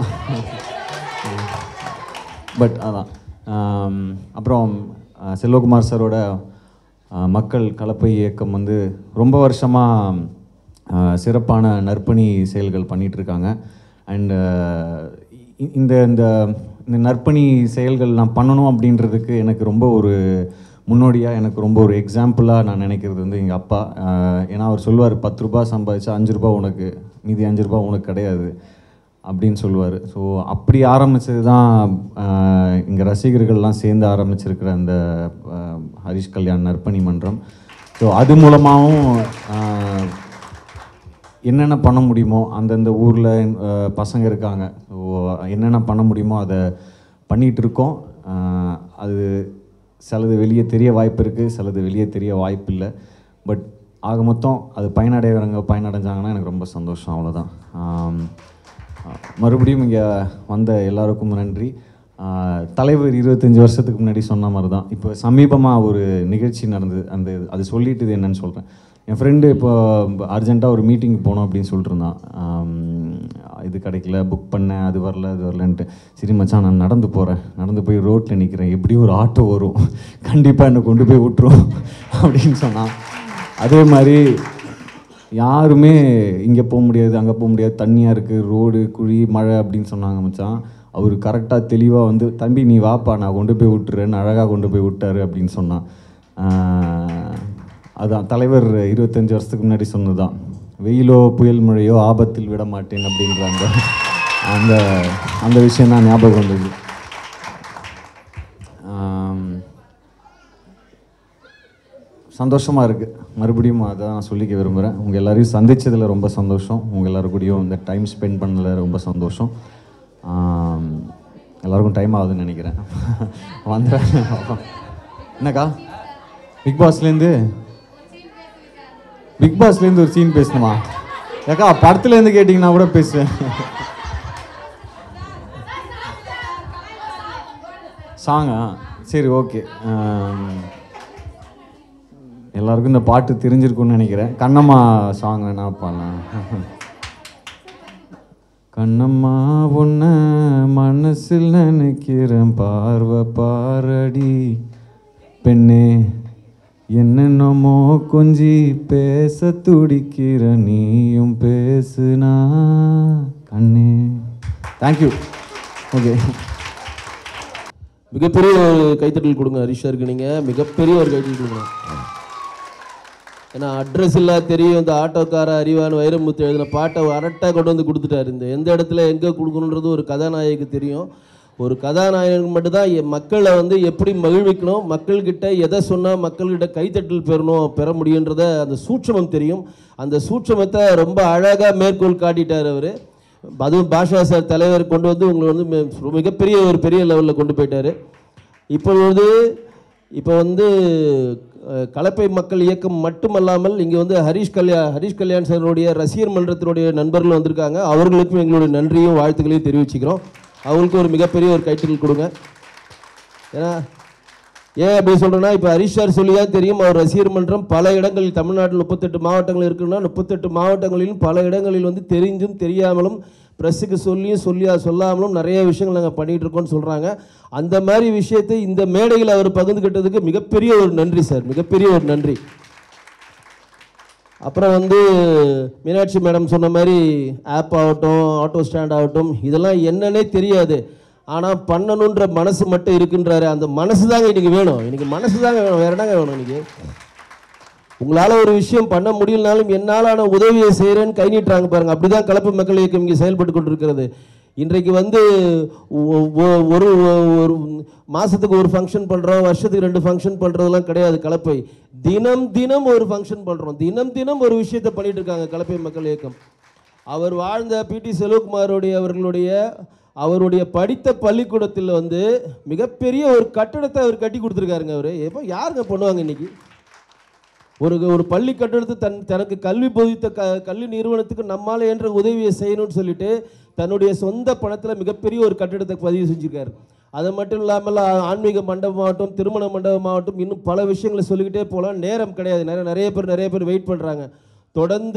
பட் அதான் ஆம், அப்புறம் ஆஹ் செல்வகுமார் சாரோட ஆஹ் மக்கள் கலப்பை இயக்கம் வந்து ரொம்ப வருஷமாக சிறப்பான நற்பணி செயல்கள் பண்ணிட்டு இருக்காங்க அண்ட் இந்த இந்த இந்த நற்பணி செயல்கள் நான் பண்ணணும் அப்படின்றதுக்கு எனக்கு ரொம்ப ஒரு முன்னோடியாக எனக்கு ரொம்ப ஒரு எக்ஸாம்பிளாக நான் நினைக்கிறது வந்து எங்கள் அப்பா ஆஹ் ஏன்னா அவர் சொல்லுவார் பத்து ரூபாய் சம்பாதிச்சா அஞ்சு ரூபாய் உனக்கு மீதி அஞ்சு ரூபாய் உனக்கு கிடையாது அப்படின்னு சொல்லுவார் ஸோ அப்படி ஆரம்பித்தது தான் இங்கே ரசிகர்கள்லாம் சேர்ந்து ஆரம்பிச்சிருக்கிற அந்த ஆஹ், ஹரிஷ் கல்யாண் நற்பணி மன்றம் ஸோ அது மூலமாகவும் ஆஹ், என்னென்ன பண்ண முடியுமோ அந்தந்த ஊரில் பசங்க இருக்காங்க ஸோ என்னென்ன பண்ண முடியுமோ அதை பண்ணிகிட்டு இருக்கோம் ஆஹ், அது சிலது வெளியே தெரிய வாய்ப்பு இருக்குது சிலது வெளியே தெரிய வாய்ப்பு இல்லை பட் ஆக மொத்தம் அது பயனடைகிறவங்க பயனடைஞ்சாங்கன்னா எனக்கு ரொம்ப சந்தோஷம் அவ்வளோதான் ஆம், மறுபடியும் இங்கே வந்த எல்லாருக்கும் நன்றி ஆஹ், தலைவர் இருபத்தஞ்சி வருஷத்துக்கு முன்னாடி சொன்ன மாதிரி தான் இப்போ சமீபமாக ஒரு நிகழ்ச்சி நடந்தது அந்த அது சொல்லிட்டு இது என்னன்னு சொல்கிறேன் என் ஃப்ரெண்டு இப்போ அர்ஜென்ட்டாக ஒரு மீட்டிங் போனோம் அப்படின்னு சொல்லிட்டு இருந்தான் ஆம், இது கிடைக்கல புக் பண்ணேன் அது வரல அது வரலன்ட்டு சரி மச்சான் நான் நடந்து போகிறேன் நடந்து போய் ரோட்டில் நிற்கிறேன் எப்படியும் ஒரு ஆட்டோ வரும் கண்டிப்பாக என்னை கொண்டு போய் விட்டுரும் அப்படின்னு சொன்னான் அதே மாதிரி யாருமே இங்கே போக முடியாது அங்கே போக முடியாது தண்ணியாக இருக்குது ரோடு குழி மழை அப்படின்னு சொன்னாங்க மச்சான் அவர் கரெக்டாக தெளிவாக வந்து தம்பி நீ வாப்பா நான் கொண்டு போய் விட்டுறேன்னு அழகாக கொண்டு போய் விட்டாரு அப்படின்னு சொன்னான் ஆஹ் அதான் தலைவர் இருபத்தஞ்சி வருஷத்துக்கு முன்னாடி சொன்னது தான் வெயிலோ புயல் மழையோ ஆபத்தில் விட மாட்டேன் அப்படின்ற அந்த அந்த அந்த விஷயம் தான் ஞாபகம் வந்தது ஆம், சந்தோஷமாக இருக்குது மறுபடியும் அதை நான் சொல்லிக்க விரும்புகிறேன் உங்கள் எல்லாரையும் சந்திச்சதில் ரொம்ப சந்தோஷம் உங்கள் எல்லாரும் கூடயும் இந்த டைம் ஸ்பெண்ட் பண்ணதில் ரொம்ப சந்தோஷம் ஆம், எல்லாருக்கும் டைம் ஆகுதுன்னு நினைக்கிறேன் வந்துடுறேன் என்னக்கா பிக் பாஸ்லேருந்து பிக் பாஸ்லேருந்து ஒரு சீன் பேசணுமா ஏக்கா படத்துலேருந்து கேட்டிங்கன்னா கூட பேசுவேன் சாங்கா சரி ஓகே எல்லாருக்கும் இந்த பாட்டு தெரிஞ்சிருக்கும்னு நினைக்கிறேன் கண்ணம்மா சாங் வேணா பாடலாம் கண்ணம்மா உன்ன மனசில் நினைக்கிறேன் பார்வை பாரடி பெண்ணே என்னென்னமோ கொஞ்சி பேச துடிக்கிற நீயும் பேசுனா கண்ணே தேங்க்யூ ஓகே மிகப்பெரிய ஒரு கைத்தட்டல் கொடுங்க ஹரிஷருக்கு நீங்கள் மிகப்பெரிய ஒரு கைத்தட்டல் கொடுங்க ஏன்னா அட்ரஸ் இல்லா தெரியும் இந்த ஆட்டோக்கார அறிவான் வைரமுத்து எழுதின பாட்டை அரட்டாக கொண்டு வந்து கொடுத்துட்டாரு இந்த எந்த இடத்துல எங்கே கொடுக்கணுன்றது ஒரு கதாநாயகிக்கு தெரியும் ஒரு கதாநாயகனுக்கு மட்டும்தான் எ- மக்களை வந்து எப்படி மகிழ்விக்கணும் மக்கள்கிட்ட எதை சொன்னால் மக்கள்கிட்ட கைத்தட்டல் பெறணும் பெற முடியுன்றத அந்த சூட்சமம் தெரியும் அந்த சூட்சமத்தை ரொம்ப அழகாக மேற்கோள் காட்டிட்டார் அவர் அதுவும் பாஷா சார் தலைவர் கொண்டு வந்து உங்களை வந்து மி- மிகப்பெரிய ஒரு பெரிய லெவலில் கொண்டு போயிட்டாரு இப்பொழுது இப்போ வந்து அஹ், கலப்பை மக்கள் இயக்கம் மட்டுமல்லாமல் இங்கே வந்து ஹரிஷ் கல்யாண் ஹரிஷ் கல்யாண் சாருடைய ரசிகர் மன்றத்தினுடைய நண்பர்கள் வந்திருக்காங்க அவர்களுக்கும் எங்களுடைய நன்றியும் வாழ்த்துக்களையும் தெரிவிச்சுக்கிறோம் அவங்களுக்கு ஒரு மிகப்பெரிய ஒரு கைத்தல் கொடுங்க ஏன்னா ஏன் அப்படி சொல்கிறேன்னா இப்போ ஹரிஷ் சார் சொல்லி தான் தெரியும் அவர் ரசிகர் மன்றம் பல இடங்களில் தமிழ்நாட்டில் முப்பத்தெட்டு மாவட்டங்கள் இருக்குன்னா முப்பத்தெட்டு மாவட்டங்களிலும் பல இடங்களில் வந்து தெரிஞ்சும் தெரியாமலும் ப்ரெஸ்ஸுக்கு சொல்லியும் சொல்லியா சொல்லாமலும் நிறைய விஷயங்கள் நாங்கள் பண்ணிகிட்டு இருக்கோம்னு சொல்கிறாங்க அந்த மாதிரி விஷயத்தை இந்த மேடையில் அவர் பகிர்ந்துக்கிட்டதுக்கு மிகப்பெரிய ஒரு நன்றி சார் மிகப்பெரிய ஒரு நன்றி அப்புறம் வந்து மீனாட்சி மேடம் சொன்ன மாதிரி ஆப் ஆகட்டும் ஆட்டோ ஸ்டாண்ட் ஆகட்டும் இதெல்லாம் என்னன்னே தெரியாது ஆனால் பண்ணணுன்ற மனசு மட்டும் இருக்குன்றாரு அந்த மனசு தாங்க இன்றைக்கி வேணும் இன்றைக்கி மனசு தாங்க வேணும் வேறு என்னங்க வேணும் இன்றைக்கி உங்களால் ஒரு விஷயம் பண்ண முடியலனாலும் என்னாலான உதவியை செய்கிறேன்னு கை நீட்டுறாங்க பாருங்க அப்படி தான் கலப்பு மக்கள் இயக்கம் இங்கே செயல்பட்டு கொண்டிருக்கிறது இன்றைக்கு வந்து ஒ- ஒ- ஒரு ஒரு மாதத்துக்கு ஒரு ஃபங்க்ஷன் பண்ணுறோம் வருஷத்துக்கு ரெண்டு ஃபங்க்ஷன் பண்ணுறதெல்லாம் கிடையாது கலப்பை தினம் தினம் ஒரு ஃபங்க்ஷன் பண்ணுறோம் தினம் தினம் ஒரு விஷயத்தை பண்ணிட்டு இருக்காங்க கலப்பை மக்கள் இயக்கம் அவர் வாழ்ந்த பிடி செல்வகுமாருடைய அவர்களுடைய அவருடைய படித்த பள்ளிக்கூடத்தில் வந்து மிகப்பெரிய ஒரு கட்டடத்தை அவர் கட்டி கொடுத்துருக்காருங்க அவர் எப்போ யாருங்க பண்ணுவாங்க இன்னைக்கு ஒரு ஒரு பள்ளி கட்டடத்தை தன் தனக்கு கல்வி போதித்த க கல்வி நிறுவனத்துக்கு நம்மால் என்ற உதவியை செய்யணும்னு சொல்லிட்டு தன்னுடைய சொந்த பணத்தில் மிகப்பெரிய ஒரு கட்டடத்தை பதிவு செஞ்சுருக்காரு அது மட்டும் இல்லாமல் ஆ- ஆன்மீக மண்டபமாகட்டும் திருமண மண்டபமாகட்டும் இன்னும் பல விஷயங்களை சொல்லிக்கிட்டே போகலாம் நேரம் கிடையாது நிறைய நிறைய பேர் நிறைய பேர் வெயிட் பண்ணுறாங்க தொடர்ந்து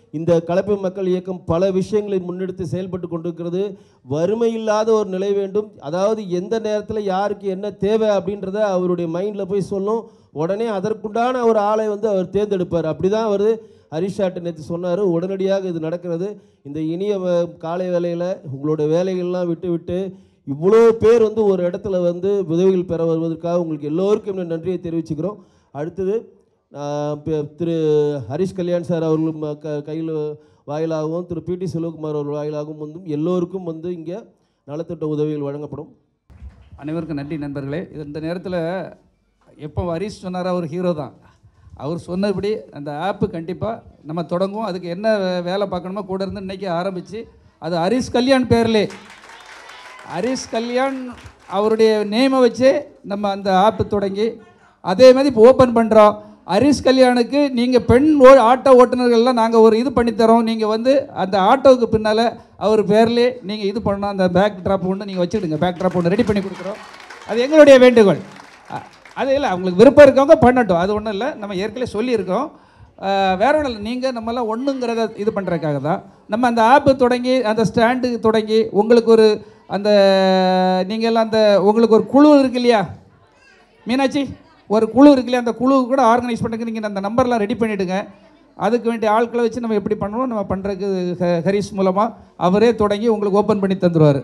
இந்த கலப்பு மக்கள் இயக்கம் பல விஷயங்களை முன்னெடுத்து செயல்பட்டு கொண்டிருக்கிறது வறுமை இல்லாத ஒரு நிலை வேண்டும் அதாவது எந்த நேரத்தில் யாருக்கு என்ன தேவை அப்படின்றத அவருடைய மைண்டில் போய் சொல்லும் உடனே அதற்குண்டான ஒரு ஆளை வந்து அவர் தேர்ந்தெடுப்பார் அப்படி தான் அவர் ஹரிஷாட்ட நேற்று சொன்னார் உடனடியாக இது நடக்கிறது இந்த இனிய வ- காலை வேலையில் உங்களோட வேலைகள்லாம் விட்டு விட்டு இவ்வளோ பேர் வந்து ஒரு இடத்துல வந்து உதவிகள் பெற வருவதற்காக உங்களுக்கு எல்லோருக்கும் என்னுடைய நன்றியை தெரிவிச்சுக்கிறோம் அடுத்தது ஆஹ், பி- திரு ஹரிஷ் கல்யாண் சார் அவர்கள் ம- க கையில் வாயிலாகவும் திரு பிடி செல்வகுமார் அவர்கள் வாயிலாகவும் வந்து எல்லோருக்கும் வந்து இங்கே நலத்திட்ட உதவிகள் வழங்கப்படும் அனைவருக்கும் நன்றி நண்பர்களே இது இந்த நேரத்தில் எப்போ ஹரிஷ் சொன்னாரோ அவர் ஹீரோ தான் அவர் சொன்னபடி அந்த ஆப்பு கண்டிப்பாக நம்ம தொடங்குவோம் அதுக்கு என்ன வே- வேலை பார்க்கணுமோ கூட இருந்து இன்னைக்கு ஆரம்பித்து அது ஹரிஷ் கல்யாண் பேர்லே ஹரிஷ் கல்யாண் அவருடைய நேமை வச்சு நம்ம அந்த ஆப்பு தொடங்கி அதே மாதிரி இப்போ ஓப்பன் பண்ணுறோம் ஹரிஷ் கல்யாணுக்கு நீங்கள் பெண் ஓ ஆட்டோ ஓட்டுநர்கள்லாம் நாங்கள் ஒரு இது பண்ணித்தரோம் நீங்கள் வந்து அந்த ஆட்டோவுக்கு பின்னால் அவர் பேர்லேயே நீங்கள் இது பண்ணணும் அந்த பேக் ட்ராப் ஒன்று நீங்கள் வச்சுடுங்க பேக் ட்ராப் ஒன்று ரெடி பண்ணி கொடுக்குறோம் அது எங்களுடைய வேண்டுகோள் அ- அது இல்லை அவங்களுக்கு விருப்பம் இருக்கவங்க பண்ணட்டும் அது ஒன்றும் இல்லை நம்ம ஏற்கனவே சொல்லியிருக்கோம் அஹ், வேற ஒன்றும் இல்லை நீங்கள் நம்மளாம் ஒன்றுங்கிறத இது பண்ணுறதுக்காக தான் நம்ம அந்த ஆப்பு தொடங்கி அந்த ஸ்டாண்டு தொடங்கி உங்களுக்கு ஒரு அந்த நீங்கள் எல்லாம் அந்த உங்களுக்கு ஒரு குழு இருக்கு இல்லையா மீனாட்சி ஒரு குழு இருக்கு இல்லையா அந்த குழு கூட ஆர்கனைஸ் பண்ணுறதுக்கு நீங்கள் அந்த நம்பர்லாம் ரெடி பண்ணிவிடுங்க அதுக்கு வேண்டிய ஆட்களை வச்சு நம்ம எப்படி பண்ணணும் நம்ம பண்ணுறதுக்கு ஹ- ஹரிஷ் மூலமாக அவரே தொடங்கி உங்களுக்கு ஓப்பன் பண்ணி தந்துடுவார்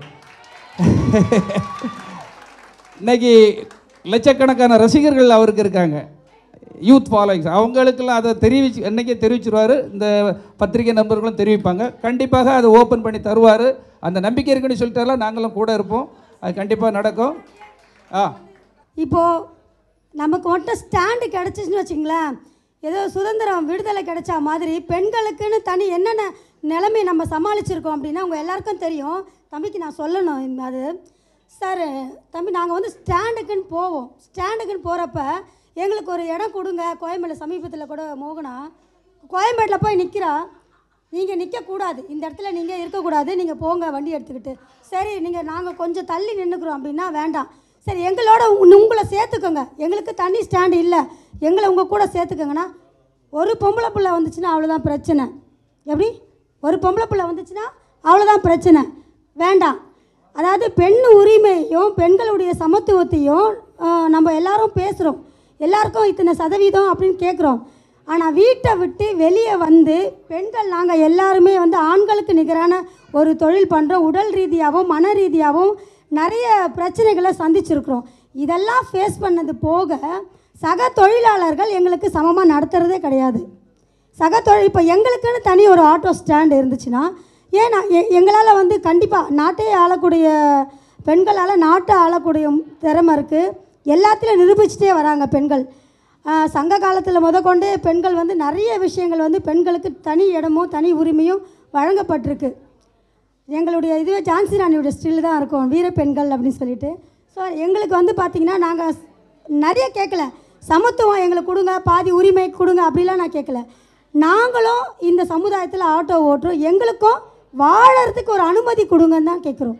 இன்னைக்கு லட்சக்கணக்கான ரசிகர்கள் அவருக்கு இருக்காங்க யூத் ஃபாலோயிங்ஸ் அவங்களுக்கெல்லாம் அதை தெரிவிச்சு அன்னைக்கே தெரிவிச்சிருவார் இந்த பத்திரிகை நண்பர்களும் தெரிவிப்பாங்க கண்டிப்பாக அதை ஓப்பன் பண்ணி தருவார் அந்த நம்பிக்கை இருக்குன்னு சொல்லிட்டால நாங்களும் கூட இருப்போம் அது கண்டிப்பாக நடக்கும் ஆ இப்போது நமக்கு மட்டும் ஸ்டாண்டு கிடச்சிச்சுன்னு வச்சுங்களேன் ஏதோ சுதந்திரம் விடுதலை கிடைச்சா மாதிரி பெண்களுக்குன்னு தனி என்னென்ன நிலைமை நம்ம சமாளிச்சிருக்கோம் அப்படின்னா உங்கள் எல்லாருக்கும் தெரியும் தம்பிக்கு நான் சொல்லணும் இந்த அது சார் தம்பி நாங்கள் வந்து ஸ்டாண்டுக்குன்னு போவோம் ஸ்டாண்டுக்குன்னு போகிறப்ப எங்களுக்கு ஒரு இடம் கொடுங்க கோயம்பேடு சமீபத்தில் கூட மோகனா கோயம்பேட்டில் போய் நிற்கிறா நீங்கள் நிற்கக்கூடாது இந்த இடத்துல நீங்கள் இருக்கக்கூடாது நீங்கள் போங்க வண்டி எடுத்துக்கிட்டு சரி நீங்கள் நாங்கள் கொஞ்சம் தள்ளி நின்றுக்குறோம் அப்படின்னா வேண்டாம் சரி எங்களோட உங்க- உங்களை சேர்த்துக்கோங்க எங்களுக்கு தனி ஸ்டாண்டு இல்லை எங்களை உங்கள் கூட சேர்த்துக்கோங்கன்னா ஒரு பொம்பளை பிள்ளை வந்துச்சுன்னா அவ்வளோதான் பிரச்சனை எப்படி ஒரு பொம்பளை பிள்ளை வந்துச்சுன்னா அவ்வளோதான் பிரச்சனை வேண்டாம் அதாவது பெண் உரிமையும் பெண்களுடைய சமத்துவத்தையும் ஆஹ், நம்ம எல்லாரும் பேசுகிறோம் எல்லாருக்கும் இத்தனை சதவீதம் அப்படின்னு கேட்குறோம் ஆனால் வீட்டை விட்டு வெளியே வந்து பெண்கள் நாங்கள் எல்லாருமே வந்து ஆண்களுக்கு நிகரான ஒரு தொழில் பண்ணுறோம் உடல் ரீதியாகவும் மன ரீதியாகவும் நிறைய பிரச்சனைகளை சந்திச்சிருக்கிறோம் இதெல்லாம் ஃபேஸ் பண்ணது போக சக தொழிலாளர்கள் எங்களுக்கு சமமாக நடத்துகிறதே கிடையாது சக தொழில் இப்போ எங்களுக்குன்னு தனி ஒரு ஆட்டோ ஸ்டாண்ட் இருந்துச்சுன்னா ஏன் நான் எ- எங்களால் வந்து கண்டிப்பாக நாட்டை ஆளக்கூடிய பெண்களால் நாட்டை ஆளக்கூடிய திறமை இருக்குது எல்லாத்துலேயும் நிரூபிச்சுட்டே வராங்க பெண்கள் ஆஹ் சங்க காலத்தில் முதற்கொண்டே பெண்கள் வந்து நிறைய விஷயங்கள் வந்து பெண்களுக்கு தனி இடமும் தனி உரிமையும் வழங்கப்பட்டிருக்கு எங்களுடைய இதுவே ஜான்சி ராணியோட ஸ்டில் தான் இருக்கும் வீர பெண்கள் அப்படின்னு சொல்லிட்டு ஸோ எங்களுக்கு வந்து பார்த்திங்கன்னா நாங்கள் நிறைய கேட்கல சமத்துவம் எங்களுக்கு கொடுங்க பாதி உரிமை கொடுங்க அப்படிலாம் நான் கேட்கல நாங்களும் இந்த சமுதாயத்தில் ஆட்டோ ஓட்டுறோம் எங்களுக்கும் வாழறதுக்கு ஒரு அனுமதி கொடுங்கன்னு தான் கேட்குறோம்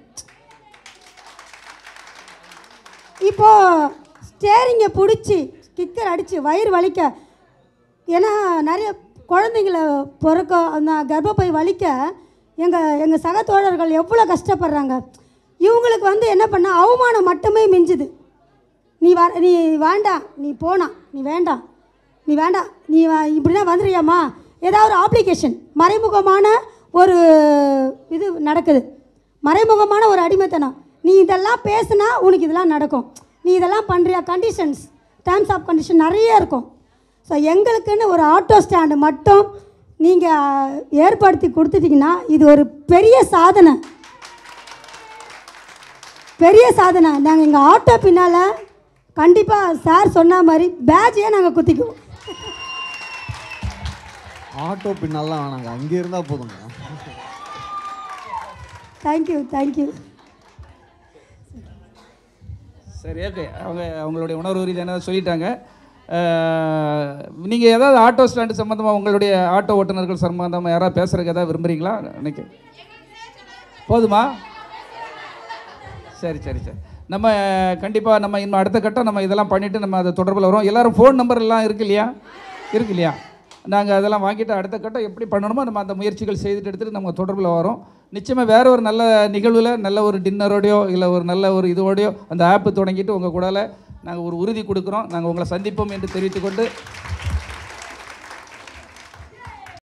இப்போ ஸ்டேரிங்கை பிடிச்சி கிக்கர் அடித்து வயிறு வலிக்க ஏன்னா நிறைய குழந்தைங்கள பிறக்க அந்த கர்ப்பப்பை வலிக்க எங்கள் எங்கள் சக தோழர்கள் எவ்வளோ கஷ்டப்படுறாங்க இவங்களுக்கு வந்து என்ன பண்ண அவமானம் மட்டுமே மிஞ்சுது நீ வ நீ வேண்டாம் நீ போனா நீ வேண்டாம் நீ வேண்டாம் நீ வ- இப்படின்னா வந்துடுறியாம்மா ஏதாவது ஒரு அப்ளிகேஷன் மறைமுகமான ஒரு இது நடக்குது மறைமுகமான ஒரு அடிமைத்தனம் நீ இதெல்லாம் பேசுனா உனக்கு இதெல்லாம் நடக்கும் நீ இதெல்லாம் பண்ணுறியா கண்டிஷன்ஸ் டேர்ம்ஸ் ஆஃப் கண்டிஷன் நிறைய இருக்கும் ஸோ எங்களுக்குன்னு ஒரு ஆட்டோ ஸ்டாண்டு மட்டும் நீங்கள் ஏற்படுத்தி கொடுத்துட்டீங்கன்னா இது ஒரு பெரிய சாதனை பெரிய சாதனை நாங்கள் எங்கள் ஆட்டோ பின்னால் கண்டிப்பாக சார் சொன்ன மாதிரி பேட்சையே நாங்கள் குத்திக்குவோம் ஆட்டோ பின்னாலாம் வேணாங்க அங்கே இருந்தால் போதுங்க தேங்க்யூ தேங்க்யூ சரி ஓகே அவங்க அவங்களுடைய உணர்வு ரீதியான சொல்லிட்டாங்க நீங்கள் ஏதாவது ஆட்டோ ஸ்டாண்டு சம்மந்தமாக உங்களுடைய ஆட்டோ ஓட்டுநர்கள் சம்மந்தமாக யாராவது பேசுகிறதுக்கு ஏதாவது விரும்புகிறீங்களா நினைக்க போதுமா சரி சரி சரி நம்ம கண்டிப்பாக நம்ம இன்னும் அடுத்த கட்டம் நம்ம இதெல்லாம் பண்ணிவிட்டு நம்ம அதை தொடர்பில் வரோம் எல்லாரும் ஃபோன் நம்பர் எல்லாம் இருக்கு இல்லையா இருக்கு இல்லையா நாங்கள் அதெல்லாம் வாங்கிட்டு அடுத்த கட்டம் எப்படி பண்ணணுமோ நம்ம அந்த முயற்சிகள் செய்துட்டு எடுத்துகிட்டு நம்ம தொடர்பில் வரோம் நிச்சயமாக வேற ஒரு நல்ல நிகழ்வில் நல்ல ஒரு டின்னரோடையோ இல்லை ஒரு நல்ல ஒரு இதோடையோ அந்த ஆப்பு தொடங்கிட்டு உங்கள் கூடால நாங்கள் ஒரு உறுதி கொடுக்குறோம் நாங்கள் உங்களை சந்திப்போம் என்று தெரிவித்துக்கொண்டு